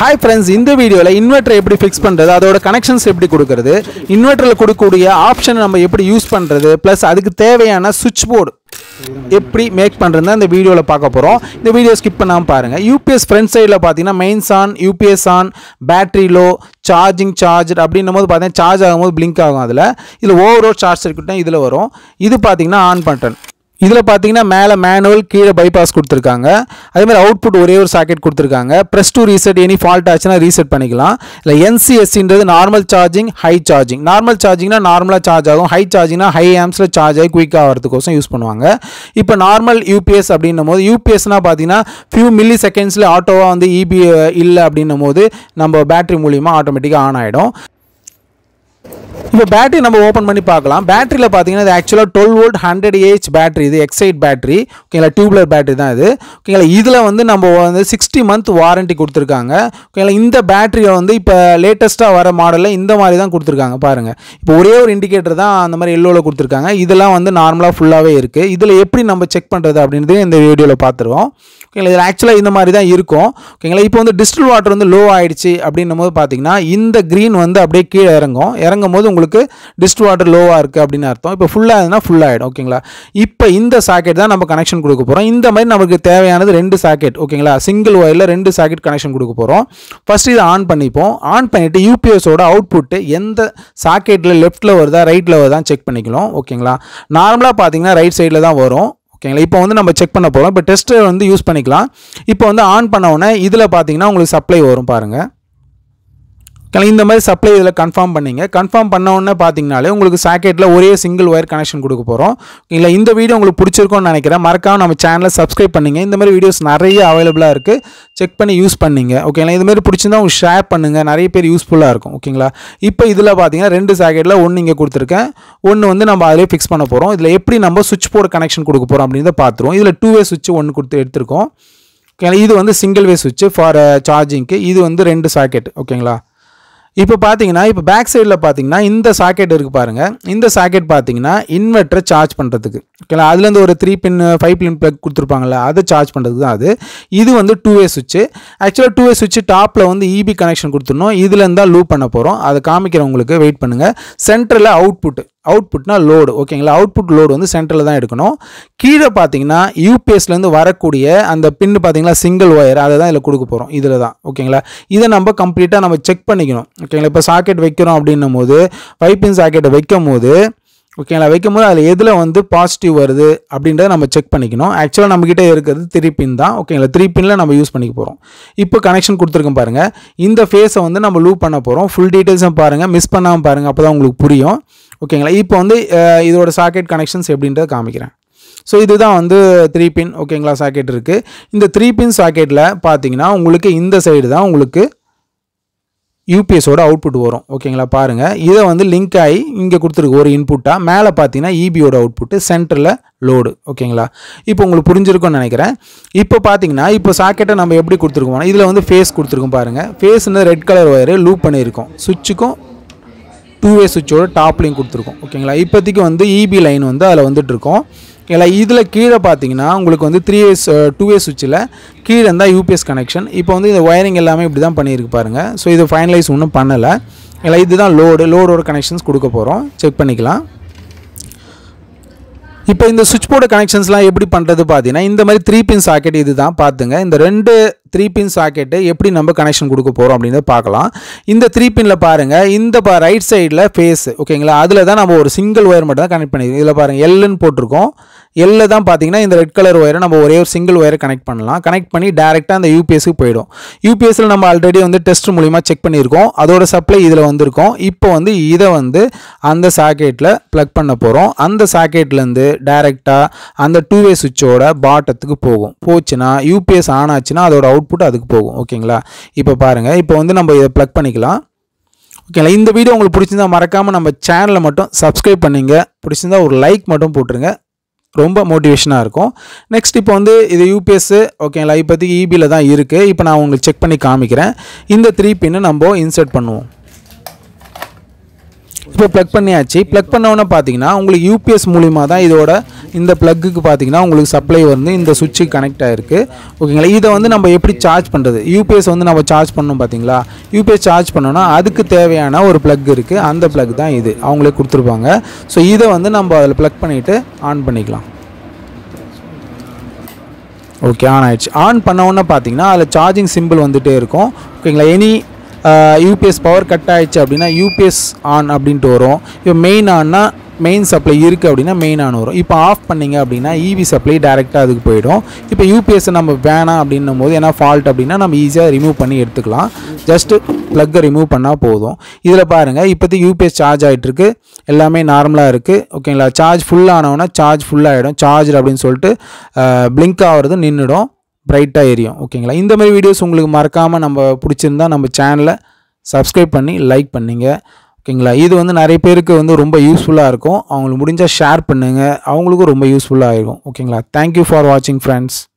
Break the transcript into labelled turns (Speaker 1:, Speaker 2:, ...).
Speaker 1: hi friends இந்த வீடியோவில் inverter எப்படி ஃபிக்ஸ் பண்ணுறது அதோட கனெக்ஷன்ஸ் எப்படி கொடுக்கறது இன்வெர்ட்டரில் கொடுக்கக்கூடிய ஆப்ஷனை நம்ம எப்படி யூஸ் பண்ணுறது ப்ளஸ் அதுக்கு தேவையான சுவிட்ச் போர்டு எப்படி மேக் பண்ணுறது இந்த வீடியோவில் பார்க்க போகிறோம் இந்த வீடியோ ஸ்கிப் பண்ணாமல் பாருங்கள் யூபிஎஸ் ஃப்ரண்ட் சைடில் பார்த்தீங்கன்னா mains on UPS on battery low charging charge அப்படின்னும் போது பார்த்தீங்கன்னா சார்ஜ் ஆகும்போது பிளிங்க் ஆகும் அதில் இதில் ஓவரோ சார்ஜ் சர்க்கியூட்டும் இதில் வரும் இது பார்த்தீங்கன்னா ஆன் பட்டன் இதில் பார்த்தீங்கன்னா மேலே மேனுவல் கீழே பைபாஸ் கொடுத்துருக்காங்க அதே மாதிரி அவுட்புட் ஒரே ஒரு சாக்கெட் கொடுத்துருக்காங்க press to reset any fault ஆச்சுன்னா ரீசெட் பண்ணிக்கலாம் இல்லை என்சிஎஸ்சின்றது normal charging high charging normal சார்ஜிங்னா நார்மலாக சார்ஜ் ஆகும் ஹை சார்ஜிங்னா ஹை ஆம்ஸில் சார்ஜ் ஆகி குயிக்காக வரதுக்கோசம் யூஸ் பண்ணுவாங்க இப்போ நார்மல் யூபிஎஸ் அப்படின்னும் போது யூபிஎஸ்னால் பார்த்தீங்கன்னா ஃபியூ மில்லி செகண்ட்ஸில் ஆட்டோவாக வந்து இபி இல்லை அப்படின்னும் போது நம்ம பேட்டரி மூலியமாக ஆட்டோமேட்டிக்காக ஆன் ஆகிடும் இப்போ பேட்டரி நம்ம ஓப்பன் பண்ணி பார்க்கலாம் பேட்டரியில் பார்த்தீங்கன்னா இது ஆக்சுவலாக twelve volt hundred AH battery இது எக்ஸைட் பேட்டரி ஓகேங்களா டியூப்லர் பேட்டரி தான் இது ஓகேங்களா இதில் வந்து நம்ம வந்து சிக்ஸ்டி மந்த் வாரண்டி கொடுத்துருக்காங்க ஓகேங்களா இந்த பேட்டரியை வந்து இப்போ லேட்டஸ்ட்டாக வர மாடலில் இந்த மாதிரி தான் கொடுத்துருக்காங்க பாருங்கள் இப்போ ஒரே ஒரு இண்டிகேட்டர் தான் அந்த மாதிரி எல்லோவில் கொடுத்துருக்காங்க இதெல்லாம் வந்து நார்மலாக ஃபுல்லாகவே இருக்குது இதில் எப்படி நம்ம செக் பண்ணுறது அப்படின்றது இந்த வீடியோவில் பார்த்துருவோம் ஓகேங்களா இதில் ஆக்சுவலாக இந்த மாதிரி தான் இருக்கும் ஓகேங்களா இப்போ வந்து டிஸ்டில் வாட்டர் வந்து லோ ஆயிடுச்சு அப்படின்னும் போது பார்த்தீங்கன்னா இந்த க்ரீன் வந்து அப்படியே கீழே இறங்கும் இறங்கும் போது உங்களுக்கு டிஸ்டில் வாட்டர் லோவாக இருக்குது அப்படின்னு அர்த்தம் இப்போ ஃபுல்லாக இருந்ததுன்னா ஃபுல் ஆகிடும் ஓகேங்களா இப்போ இந்த சாக்கெட் தான் நம்ம கனெக்ஷன் கொடுக்க போகிறோம் இந்த மாதிரி நமக்கு தேவையானது ரெண்டு சாக்கெட் ஓகேங்களா சிங்கிள் ஒயரில் ரெண்டு சாக்கெட் கனெக்ஷன் கொடுக்க போகிறோம் ஃபஸ்ட் இதை ஆன் பண்ணிப்போம் ஆன் பண்ணிவிட்டு யூபிஎஸோட அவுட்புட்டு எந்த சாக்கெட்டில் லெஃப்ட்டில் வருதா ரைட்டில் வருதா செக் பண்ணிக்கலாம் ஓகேங்களா நார்மலாக பார்த்தீங்கன்னா ரைட் சைடில் தான் வரும் ஓகேங்களா இப்போ வந்து நம்ம செக் பண்ண போகிறோம் இப்போ டெஸ்ட்டை வந்து யூஸ் பண்ணிக்கலாம் இப்போ வந்து ஆன் பண்ண உடனே இதில் பார்த்தீங்கன்னா உங்களுக்கு சப்ளை வரும் பாருங்கள் ஓகேங்களா இந்த மாதிரி சப்ளை இதில் கன்ஃபார்ம் பண்ணிங்க கன்ஃபார்ம் பண்ண உடனே பார்த்தீங்கனாலே உங்களுக்கு சாக்கெட்டில் ஒரே சிங்கிள் ஒயர் கனெக்ஷன் கொடுக்க போகிறோம் இல்லை இந்த வீடியோ உங்களுக்கு பிடிச்சிருக்கும்னு நினைக்கிறேன் மறக்காம நம்ம சேனலை சப்ஸ்கிரைப் பண்ணிங்க இந்த மாதிரி வீடியோஸ் நிறைய அவைலபிளாக இருக்குது செக் பண்ணி யூஸ் பண்ணிங்க ஓகேங்களா இது மாதிரி பிடிச்சிருந்தா உங்களுக்கு ஷேர் பண்ணுங்கள் நிறைய பேர் யூஸ்ஃபுல்லாக இருக்கும் ஓகேங்களா இப்போ இதில் பார்த்தீங்கன்னா ரெண்டு சாக்கெட்டில் ஒன்று இங்கே கொடுத்துருக்கேன் ஒன்று வந்து நம்ம அதிலே ஃபிக்ஸ் பண்ண போகிறோம் இதில் எப்படி நம்ம சுவிட்ச் போர்டு கனெக்ஷன் கொடுக்க போகிறோம் அப்படின்றத பார்த்துருவோம் இதில் டூ வே சுவிட்ச் ஒன்று கொடுத்து எடுத்திருக்கோம் ஓகேங்களா இது வந்து சிங்கிள் வே சுவிட்ச் ஃபார் சார்ஜிங்க்கு இது வந்து ரெண்டு சாக்கெட் ஓகேங்களா இப்போ பார்த்தீங்கன்னா இப்போ பேக் சைடில் பார்த்தீங்கன்னா இந்த சாக்கெட் இருக்குது பாருங்கள் இந்த சாக்கெட் பார்த்தீங்கன்னா இன்வெர்ட்டரை சார்ஜ் பண்ணுறதுக்கு ஓகேங்களா அதுலேருந்து ஒரு three pin five pin plug கொடுத்துருப்பாங்கல்ல அதை சார்ஜ் பண்ணுறதுக்கு தான் அது இது வந்து டூ வே சுவிட்சு ஆக்சுவலாக டூ வே சுவிட்ச் டாப்பில் வந்து இபி கனெக்ஷன் கொடுத்துடணும் இதுலேருந்து தான் லூப் பண்ண போகிறோம் அதை காமிக்கிறவங்களுக்கு வெயிட் பண்ணுங்கள் சென்டரில் அவுட்புட் அவுட்புட்னா லோடு ஓகேங்களா அவுட்புட் லோடு வந்து சென்டரில் தான் எடுக்கணும் கீழே பார்த்தீங்கன்னா யூபிஎஸ்லேருந்து வரக்கூடிய அந்த பின்னு பார்த்தீங்களா சிங்கிள் ஒயர் அதை தான் இதில் கொடுக்க போகிறோம் இதில் தான் ஓகேங்களா இதை நம்ம கம்ப்ளீட்டாக நம்ம செக் பண்ணிக்கணும் ஓகேங்களா இப்போ சாக்கெட் வைக்கிறோம் அப்படின்னும் போது பைப்பின் சாக்கெட்டை வைக்கும் போது ஓகேங்களா வைக்கும் போது அதில் எதில் வந்து பாசிட்டிவ் வருது அப்படின்றத நம்ம செக் பண்ணிக்கணும் ஆக்சுவலாக நம்மக்கிட்ட இருக்கிறது த்ரீ பின் தான் ஓகேங்களா த்ரீ பின்னில் நம்ம யூஸ் பண்ணிக்க போகிறோம் இப்போ கனெக்ஷன் கொடுத்துருக்கோம் பாருங்கள் இந்த ஃபேஸை வந்து நம்ம லூப் பண்ண போகிறோம் ஃபுல் டீட்டெயில்ஸும் பாருங்கள் மிஸ் பண்ணாமல் பாருங்கள் அப்போ தான் உங்களுக்கு புரியும் ஓகேங்களா இப்போ வந்து அஹ், இதோட சாக்கெட் கனெக்ஷன்ஸ் எப்படின்றத காமிக்கிறேன் ஸோ இதுதான் வந்து த்ரீ பின் ஓகேங்களா சாக்கெட் இருக்குது இந்த த்ரீ பின் சாக்கெட்டில் பார்த்தீங்கன்னா உங்களுக்கு இந்த சைடு தான் உங்களுக்கு யூபிஎஸோட அவுட்புட் வரும் ஓகேங்களா பாருங்கள் இதை வந்து லிங்க் ஆகி இங்கே கொடுத்துருக்கு ஒரு இன்புட்டாக மேலே பார்த்தீங்கன்னா இபியோட அவுட்புட்டு சென்டரில் லோடு ஓகேங்களா இப்போ உங்களுக்கு புரிஞ்சிருக்கும்னு நினைக்கிறேன் இப்போ பார்த்தீங்கன்னா இப்போ சாக்கெட்டை நம்ம எப்படி கொடுத்துருக்கோம் இதில் வந்து ஃபேஸ் கொடுத்துருக்கோம் பாருங்கள் ஃபேஸ்னு ரெட் கலர் ஒயரு லூப் பண்ணியிருக்கோம் சுவிட்சுக்கும் டூ வே சுவிட்சோட டாப்லையும் கொடுத்துருக்கோம் ஓகேங்களா இப்போதைக்கு வந்து இபி லைன் வந்து அதில் வந்துட்டு இருக்கோம் ஓகேங்களா இதில் கீழே பார்த்தீங்கன்னா உங்களுக்கு வந்து த்ரீ வேஸ் டூ வே சுவிட்சில் கீழே இருந்தால் யூபிஎஸ் கனெக்ஷன் இப்போ வந்து இந்த ஒயரிங் எல்லாமே இப்படி தான் பண்ணியிருக்கு பாருங்கள் ஸோ இது ஃபைனலைஸ் ஒன்றும் பண்ணலை இல்லை இதுதான் லோடு லோடோட கனெக்ஷன்ஸ் கொடுக்க போகிறோம் செக் பண்ணிக்கலாம் இப்போ இந்த சுவிட்ச் போர்டு கனெக்ஷன்ஸ்லாம் எப்படி பண்ணுறது பார்த்தீங்கன்னா இந்த மாதிரி த்ரீ பின் சாக்கெட் இது தான் பார்த்துங்க இந்த ரெண்டு த்ரீ பின் சாக்கெட்டு எப்படி நம்ம கனெக்ஷன் கொடுக்க போகிறோம் அப்படின்றத பார்க்கலாம் இந்த த்ரீ பின்னில் பாருங்கள் இந்த பா ரைட் சைடில் ஃபேஸ் ஓகேங்களா அதில் தான் நம்ம ஒரு சிங்கிள் ஒயர் மட்டும் தான் கனெக்ட் பண்ணியிருக்கோம் இதில் பாருங்கள் எல்லுன்னு போட்டிருக்கோம் எல்ல தான் பார்த்தீங்கன்னா இந்த ரெட் கலர் ஒயரை நம்ம ஒரே ஒரு சிங்கிள் ஒயரை கனெக்ட் பண்ணலாம் கனெக்ட் பண்ணி டேரெக்டாக அந்த யூபிஎஸ்க்கு போயிடும் யூபிஎஸ்சில் நம்ம ஆல்ரெடி வந்து டெஸ்ட் மூலிமா செக் பண்ணியிருக்கோம் அதோட சப்ளை இதில் வந்திருக்கோம் இப்போ வந்து இதை வந்து அந்த சாக்கெட்டில் ப்ளக் பண்ண போகிறோம் அந்த சாக்கெட்லேருந்து டேரெக்டாக அந்த டூ வே சுவிட்சோட பாட்டத்துக்கு போகும் போச்சுன்னா யூபிஎஸ் ஆன் ஆச்சுன்னா அதோட அவுட்புட் அதுக்கு போகும் ஓகேங்களா இப்போ பாருங்கள் இப்போ வந்து நம்ம இதை ப்ளக் பண்ணிக்கலாம் ஓகேங்களா இந்த வீடியோ உங்களுக்கு பிடிச்சிருந்தா மறக்காமல் நம்ம சேனலை மட்டும் சப்ஸ்கிரைப் பண்ணிங்க பிடிச்சிருந்தா ஒரு லைக் மட்டும் போட்டுருங்க ரொம்ப மோட்டிவேஷனாக இருக்கும் நெக்ஸ்ட் இப்போ வந்து இது யூபிஎஸ் ஓகேங்களா இப்போதைக்கு இபியில் தான் இருக்குது இப்போ நான் உங்களுக்கு செக் பண்ணி காமிக்கிறேன் இந்த த்ரீ பின்னு நம்ம இன்சர்ட் பண்ணுவோம் இப்போ ப்ளக் பண்ணியாச்சு ப்ளக் பண்ணோன்னே பார்த்தீங்கன்னா உங்களுக்கு யூபிஎஸ் மூலிமா தான் இதோட இந்த ப்ளக்குக்கு பார்த்தீங்கன்னா உங்களுக்கு சப்ளை வந்து இந்த சுவிட்சுக்கு கனெக்ட் ஆகிருக்கு ஓகேங்களா இதை வந்து நம்ம எப்படி சார்ஜ் பண்ணுறது யூபிஎஸ் வந்து நம்ம சார்ஜ் பண்ணோம் பார்த்தீங்களா யூபிஎஸ் சார்ஜ் பண்ணோன்னா அதுக்கு தேவையான ஒரு ப்ளக் இருக்குது அந்த ப்ளக் தான் இது அவங்களே கொடுத்துருப்பாங்க ஸோ இதை வந்து நம்ம அதில் ப்ளக் பண்ணிவிட்டு ஆன் பண்ணிக்கலாம் ஓகே ஆன் ஆயிடுச்சு ஆன் பண்ண உடனே பார்த்தீங்கன்னா அதில் சார்ஜிங் சிம்பிள் வந்துகிட்டே இருக்கும் ஓகேங்களா எனி யூபிஎஸ் பவர் கட் ஆயிடுச்சு அப்படின்னா யூபிஎஸ் ஆன் அப்படின்ட்டு வரும் இப்போ மெயின் ஆன்னா மெயின் சப்ளை இருக்குது அப்படின்னா மெயின் ஆன் வரும் இப்போ ஆஃப் பண்ணீங்க அப்படின்னா இவி சப்ளை டேரெக்டாக அதுக்கு போயிடும் இப்போ யூபிஎஸ் நம்ம வேணாம் அப்படின்னும் போது ஏன்னா ஃபால்ட் அப்படின்னா நம்ம ஈஸியாக ரிமூவ் பண்ணி எடுத்துக்கலாம் ஜஸ்ட்டு ப்ளக்கை ரிமூவ் பண்ணால் போதும் இதில் பாருங்கள் இப்போதைக்கு யூபிஎஸ் சார்ஜ் ஆகிட்டுருக்கு எல்லாமே நார்மலாக இருக்குது ஓகேங்களா சார்ஜ் ஃபுல் ஆனவுன்னா சார்ஜ் ஃபுல்லாகிடும் சார்ஜ் அப்படின்னு சொல்லிட்டு பிளிங்க் ஆகிறது நின்றுடும் பிரைட்டாக எரியும் ஓகேங்களா இந்த மாதிரி வீடியோஸ் உங்களுக்கு மறக்காமல் நம்ம பிடிச்சிருந்தா நம்ம சேனலை சப்ஸ்கிரைப் பண்ணி லைக் பண்ணிங்க ஓகேங்களா இது வந்து நிறைய பேருக்கு வந்து ரொம்ப யூஸ்ஃபுல்லாக இருக்கும் அவங்களுக்கு முடிஞ்சால் ஷேர் பண்ணுங்கள் அவங்களுக்கும் ரொம்ப யூஸ்ஃபுல்லாக இருக்கும் ஓகேங்களா தேங்க்யூ ஃபார் வாட்சிங் ஃப்ரெண்ட்ஸ்